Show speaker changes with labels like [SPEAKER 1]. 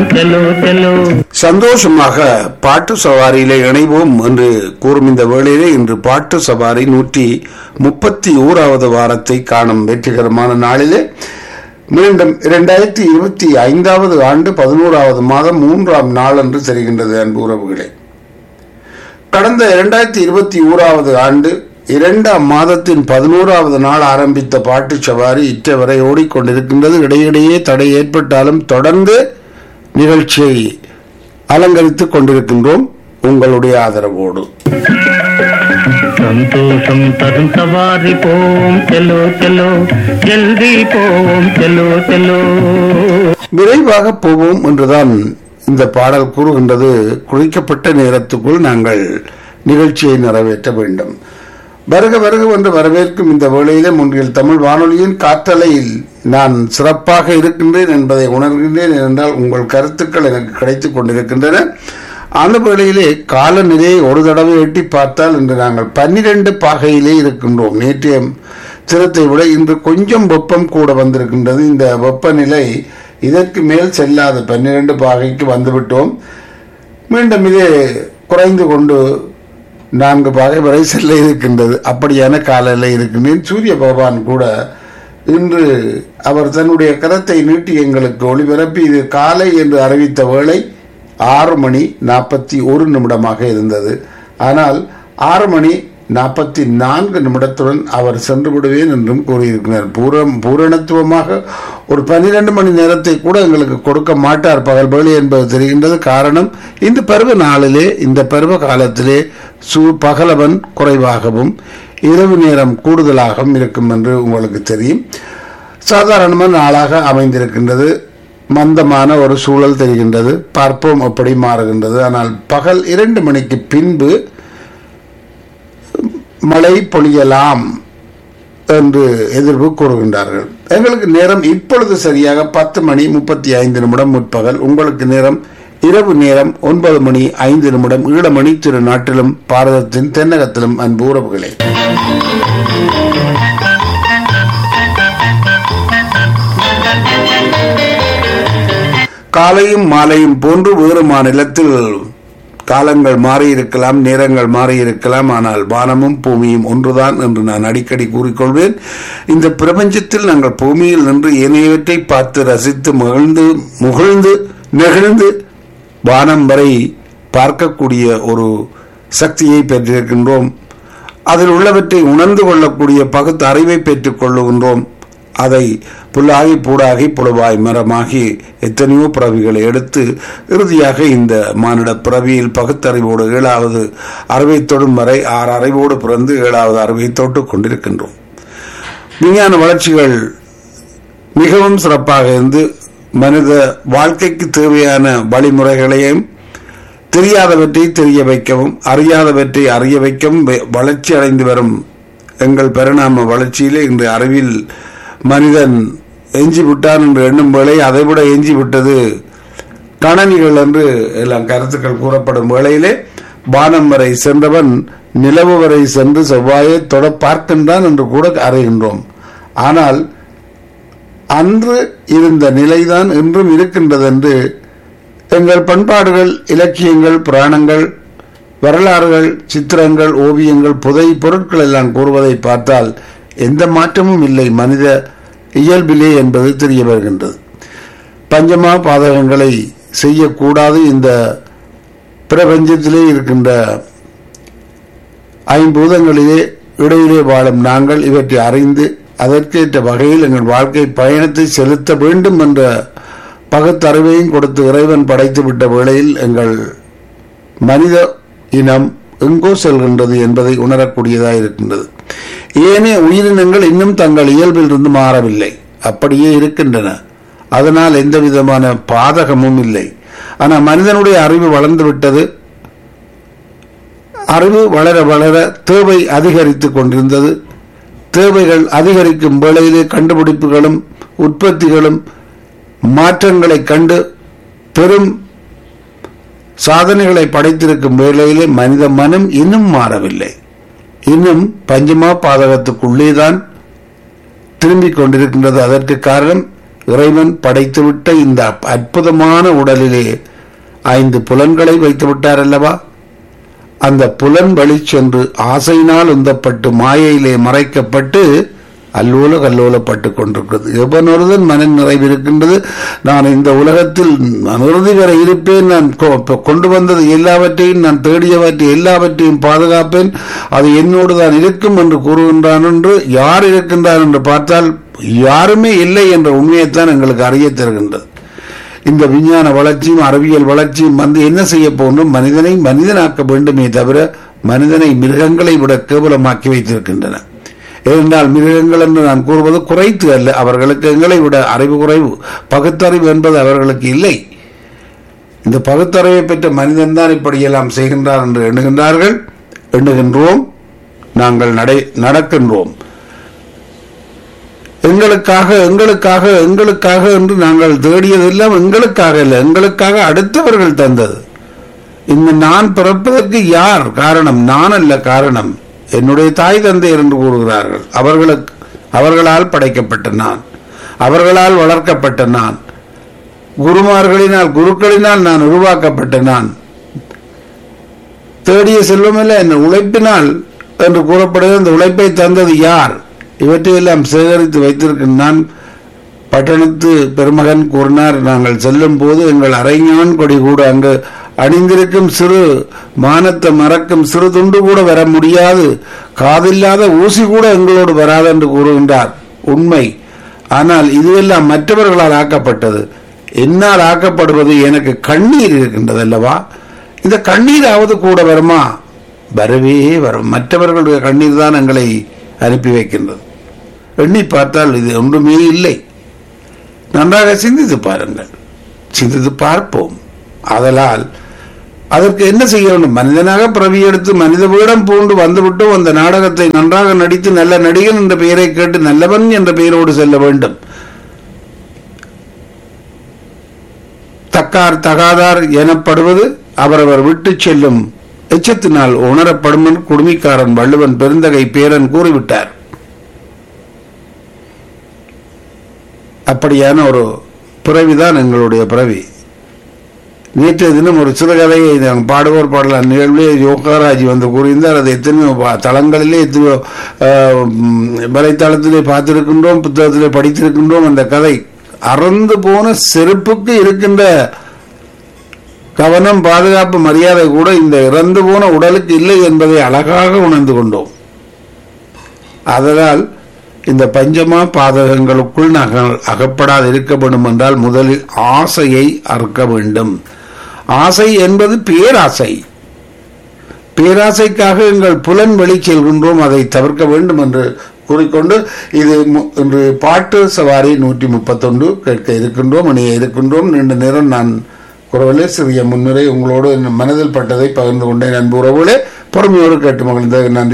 [SPEAKER 1] போவோம் Cello Cello
[SPEAKER 2] சந்தோஷமாக பாட்டு சவாரியிலே இணைவோம் என்று கூறும் இந்த வேளையிலே இன்று பாட்டு சவாரி நூற்றி முப்பத்தி ஓராவது வாரத்தை காணும் வெற்றிகரமான நாளிலே மீண்டும் இரண்டாயிரத்தி இருபத்தி ஐந்தாவது ஆண்டு பதினோராவது மாதம் மூன்றாம் நாள் என்று தெரிகின்றது அன்பு உறவுகளே கடந்த இரண்டாயிரத்தி இருபத்தி ஓராவது ஆண்டு இரண்டாம் மாதத்தின் பதினோராவது நாள் ஆரம்பித்த பாட்டு சவாரி இற்றவரை ஓடிக்கொண்டிருக்கின்றது இடையிடையே தடை ஏற்பட்டாலும் தொடர்ந்து நிகழ்ச்சியை அலங்கரித்துக் கொண்டிருக்கின்றோம் உங்களுடைய ஆதரவோடு
[SPEAKER 1] சந்தோஷம் தரும் சவாரி போவோம் செல்லோ செல்லோ ஜல்தி போவோம் செல்லோ செல்லோ
[SPEAKER 2] விரைவாக போவோம் என்றுதான் இந்த பாடல் கூறுகின்றது குறிக்கப்பட்ட நேரத்துக்குள் நாங்கள் நிகழ்ச்சியை நிறைவேற்ற வேண்டும் வருக வருக என்று வரவேற்கும் இந்த வேளையிலே முன்றில் தமிழ் வானொலியின் காற்றலையில் நான் சிறப்பாக இருக்கின்றேன் என்பதை உணர்கின்றேன் என்றால் உங்கள் கருத்துக்கள் எனக்கு கிடைத்துக் கொண்டிருக்கின்றன அந்த வேளையிலே காலநிலையை ஒரு தடவை எட்டி பார்த்தால் இன்று நாங்கள் பன்னிரண்டு பாகையிலே இருக்கின்றோம் நேற்றைய தினத்தை விட இன்று கொஞ்சம் வெப்பம் கூட வந்திருக்கின்றது இந்த வெப்பநிலை இதற்கு மேல் செல்லாத பன்னிரண்டு பாகைக்கு வந்துவிட்டோம் மீண்டும் இது குறைந்து கொண்டு நான்கு பாகை வரை செல்ல இருக்கின்றது அப்படியான காலையில் இருக்கின்றேன் சூரிய பகவான் கூட இன்று அவர் தன்னுடைய கரத்தை நீட்டி எங்களுக்கு ஒளிபரப்பி இது காலை என்று அறிவித்த வேளை ஆறு மணி நாற்பத்தி ஒரு நிமிடமாக இருந்தது ஆனால் ஆறு மணி நாற்பத்தி நான்கு நிமிடத்துடன் அவர் சென்று விடுவேன் என்றும் கூறியிருக்கிறார் பூரம் பூரணத்துவமாக ஒரு பன்னிரண்டு மணி நேரத்தை கூட எங்களுக்கு கொடுக்க மாட்டார் பகல் வேலை என்பது தெரிகின்றது காரணம் இந்த பருவ நாளிலே இந்த பருவ காலத்திலே சூ பகலவன் குறைவாகவும் இரவு நேரம் கூடுதலாகவும் இருக்கும் என்று உங்களுக்கு தெரியும் சாதாரணமான நாளாக அமைந்திருக்கின்றது மந்தமான ஒரு சூழல் தெரிகின்றது பார்ப்போம் எப்படி மாறுகின்றது ஆனால் பகல் இரண்டு மணிக்கு பின்பு மழை பொழியலாம் என்று எதிர்ப்பு கூறுகின்றார்கள் எங்களுக்கு நேரம் இப்பொழுது சரியாக பத்து மணி முப்பத்தி ஐந்து நிமிடம் முற்பகல் உங்களுக்கு நேரம் இரவு நேரம் ஒன்பது மணி ஐந்து நிமிடம் ஈழமணி திரு நாட்டிலும் பாரதத்தின் தென்னகத்திலும் அன்பு உறவுகளே காலையும் மாலையும் போன்று வேறு மாநிலத்தில் காலங்கள் மாறியிருக்கலாம் நேரங்கள் மாறியிருக்கலாம் ஆனால் வானமும் பூமியும் ஒன்றுதான் என்று நான் அடிக்கடி கூறிக்கொள்வேன் இந்த பிரபஞ்சத்தில் நாங்கள் பூமியில் நின்று ஏனையவற்றை பார்த்து ரசித்து மகிழ்ந்து முகிழ்ந்து நெகிழ்ந்து வானம் வரை பார்க்கக்கூடிய ஒரு சக்தியை பெற்றிருக்கின்றோம் அதில் உள்ளவற்றை உணர்ந்து கொள்ளக்கூடிய பகுத்து அறிவை பெற்றுக் கொள்ளுகின்றோம் அதை புல்லாகி பூடாகி புழுவாய் மரமாகி எத்தனையோ பிறவிகளை எடுத்து இறுதியாக இந்த மானிட பிறவியில் பகுத்தறிவோடு ஏழாவது அறிவை தொடும் வரை ஆறு அறிவோடு பிறந்து ஏழாவது அறிவை தொட்டுக் கொண்டிருக்கின்றோம் விஞ்ஞான வளர்ச்சிகள் மிகவும் சிறப்பாக இருந்து மனித வாழ்க்கைக்கு தேவையான வழிமுறைகளையும் தெரியாதவற்றை தெரிய வைக்கவும் அறியாதவற்றை அறிய வைக்கவும் வெ- வளர்ச்சி அடைந்து வரும் எங்கள் பரிணாம வளர்ச்சியிலே இன்று அறிவில் மனிதன் எஞ்சி விட்டான் என்று எண்ணும் வேளை அதைவிட எஞ்சி விட்டது கணனிகள் என்று எல்லாம் கருத்துக்கள் கூறப்படும் வேளையிலே வானம் வரை சென்றவன் நிலவு வரை சென்று செவ்வாயை தொட பார்க்கின்றான் என்று கூட அறிகின்றோம் ஆனால் அன்று இருந்த நிலைதான் இன்றும் இருக்கின்றது என்று எங்கள் பண்பாடுகள் இலக்கியங்கள் புராணங்கள் வரலாறுகள் சித்திரங்கள் ஓவியங்கள் புதை பொருட்கள் எல்லாம் கூறுவதை பார்த்தால் எந்த மாற்றமும் இல்லை மனித இயல்பிலே என்பது தெரிய வருகின்றது பஞ்சமா பாதகங்களை செய்யக்கூடாது இந்த பிரபஞ்சத்திலே இருக்கின்ற ஐம்பூதங்களிலே இடையிலே வாழும் நாங்கள் இவற்றை அறிந்து அதற்கேற்ற வகையில் எங்கள் வாழ்க்கை பயணத்தை செலுத்த வேண்டும் என்ற பகுத்தறிவையும் கொடுத்து இறைவன் படைத்து விட்ட வேளையில் எங்கள் மனித இனம் எங்கோ செல்கின்றது என்பதை உணரக்கூடியதாக இருக்கின்றது ஏனைய உயிரினங்கள் இன்னும் தங்கள் இயல்பிலிருந்து மாறவில்லை அப்படியே இருக்கின்றன அதனால் எந்த விதமான பாதகமும் இல்லை ஆனால் மனிதனுடைய அறிவு வளர்ந்து விட்டது அறிவு வளர வளர தேவை அதிகரித்து கொண்டிருந்தது தேவைகள் அதிகரிக்கும் வேளையிலே கண்டுபிடிப்புகளும் உற்பத்திகளும் மாற்றங்களை கண்டு பெரும் சாதனைகளை படைத்திருக்கும் வேளையிலே மனித மனம் இன்னும் மாறவில்லை இன்னும் பஞ்சமா பாதகத்துக்குள்ளேதான் திரும்பிக் கொண்டிருக்கின்றது அதற்கு காரணம் இறைவன் படைத்துவிட்ட இந்த அற்புதமான உடலிலே ஐந்து புலன்களை வைத்து விட்டார் அல்லவா அந்த புலன் வழி சென்று ஆசையினால் உந்தப்பட்டு மாயையிலே மறைக்கப்பட்டு அல்லோல கல்லோலப்பட்டு கொண்டிருக்கிறது எவனொருதன் மன நிறைவு இருக்கின்றது நான் இந்த உலகத்தில் நான் இறுதி வரை இருப்பேன் நான் கொ- கொண்டு வந்தது எல்லாவற்றையும் நான் தேடியவற்றை எல்லாவற்றையும் பாதுகாப்பேன் அது என்னோடு தான் இருக்கும் என்று கூறுகின்றான் என்று யார் இருக்கின்றார் என்று பார்த்தால் யாருமே இல்லை என்ற உண்மையைத்தான் எங்களுக்கு அறிய தருகின்றது இந்த விஞ்ஞான வளர்ச்சியும் அறிவியல் வளர்ச்சியும் வந்து என்ன செய்ய போன்றும் மனிதனை மனிதனாக்க வேண்டுமே தவிர மனிதனை மிருகங்களை விட கேவலமாக்கி வைத்திருக்கின்றன ஏனென்றால் மிருகங்கள் என்று நான் கூறுவது குறைத்து அல்ல அவர்களுக்கு எங்களை விட அறிவு குறைவு பகுத்தறிவு என்பது அவர்களுக்கு இல்லை இந்த பகுத்தறிவை பெற்ற மனிதன் தான் இப்படியெல்லாம் செய்கின்றார் என்று எண்ணுகின்றார்கள் எண்ணுகின்றோம் நாங்கள் நடை நடக்கின்றோம் எங்களுக்காக எங்களுக்காக எங்களுக்காக என்று நாங்கள் தேடியதெல்லாம் எங்களுக்காக இல்லை எங்களுக்காக அடுத்தவர்கள் தந்தது இந்த நான் பிறப்பதற்கு யார் காரணம் நான் அல்ல காரணம் என்னுடைய தாய் தந்தையர் என்று கூறுகிறார்கள் அவர்களுக்கு அவர்களால் படைக்கப்பட்ட நான் அவர்களால் வளர்க்கப்பட்ட நான் குருமார்களினால் குருக்களினால் நான் உருவாக்கப்பட்ட நான் தேடிய செல்வமல்ல என் உழைப்பினால் என்று கூறப்படுகிறது அந்த உழைப்பை தந்தது யார் இவற்றையெல்லாம் சேகரித்து வைத்திருக்கும் நான் பட்டணத்து பெருமகன் கூறினார் நாங்கள் செல்லும் போது எங்கள் அரைஞான் கொடி கூட அங்கு அணிந்திருக்கும் சிறு மானத்தை மறக்கும் சிறு துண்டு கூட வர முடியாது காதில்லாத ஊசி கூட எங்களோடு வராது என்று கூறுகின்றார் உண்மை ஆனால் இதுவெல்லாம் மற்றவர்களால் ஆக்கப்பட்டது என்னால் ஆக்கப்படுவது எனக்கு கண்ணீர் இருக்கின்றது அல்லவா இந்த கண்ணீராவது கூட வருமா வரவே வரும் மற்றவர்களுடைய கண்ணீர் தான் எங்களை அனுப்பி வைக்கின்றது எண்ணி பார்த்தால் இது ஒன்றுமே இல்லை நன்றாக சிந்தித்து பாருங்கள் சிந்தித்து பார்ப்போம் அதலால் அதற்கு என்ன செய்ய வேண்டும் மனிதனாக பிறவி எடுத்து மனித வீடம் பூண்டு வந்துவிட்டோம் அந்த நாடகத்தை நன்றாக நடித்து நல்ல நடிகன் என்ற பெயரை கேட்டு நல்லவன் என்ற பெயரோடு செல்ல வேண்டும் தக்கார் தகாதார் எனப்படுவது அவரவர் விட்டு செல்லும் எச்சத்தினால் உணரப்படும் என்று குடுமிக்காரன் வள்ளுவன் பெருந்தகை பேரன் கூறிவிட்டார் அப்படியான ஒரு பிறவிதான் எங்களுடைய பிறவி நேற்றைய தினம் ஒரு சிறுகதையை நாங்கள் பாடுவோர் பாடலாம் நிகழ்விலே யோகாராஜி வந்து கூறியிருந்தார் அது எத்தனையோ பா- தளங்களிலே எத்தனையோ ஆஹ், ம், வலைத்தளத்திலே பார்த்திருக்கின்றோம் புத்தகத்திலே படித்திருக்கின்றோம் அந்த கதை அறந்து போன செருப்புக்கு இருக்கின்ற கவனம் பாதுகாப்பு மரியாதை கூட இந்த இறந்து போன உடலுக்கு இல்லை என்பதை அழகாக உணர்ந்து கொண்டோம் அதனால் இந்த பஞ்சமா பாதகங்களுக்குள் நாங்கள் அகப்படாது இருக்க வேண்டும் என்றால் முதலில் ஆசையை அறுக்க வேண்டும் ஆசை என்பது பேராசை பேராசைக்காக எங்கள் புலன் வழி செல்கின்றோம் அதை தவிர்க்க வேண்டும் என்று கூறிக்கொண்டு இது மு- இன்று பாட்டு சவாரி நூற்றி முப்பத்தொன்று கேட்க இருக்கின்றோம் இணைய இருக்கின்றோம் நீண்ட நேரம் நான் குரவிலே சிறிய முன்னுரை உங்களோடு என் மனதில் பட்டதை பகிர்ந்து கொண்டேன் அன்பு உறவுகளே பொறுமையோடு கேட்டு மகிழ்ந்த நன்றி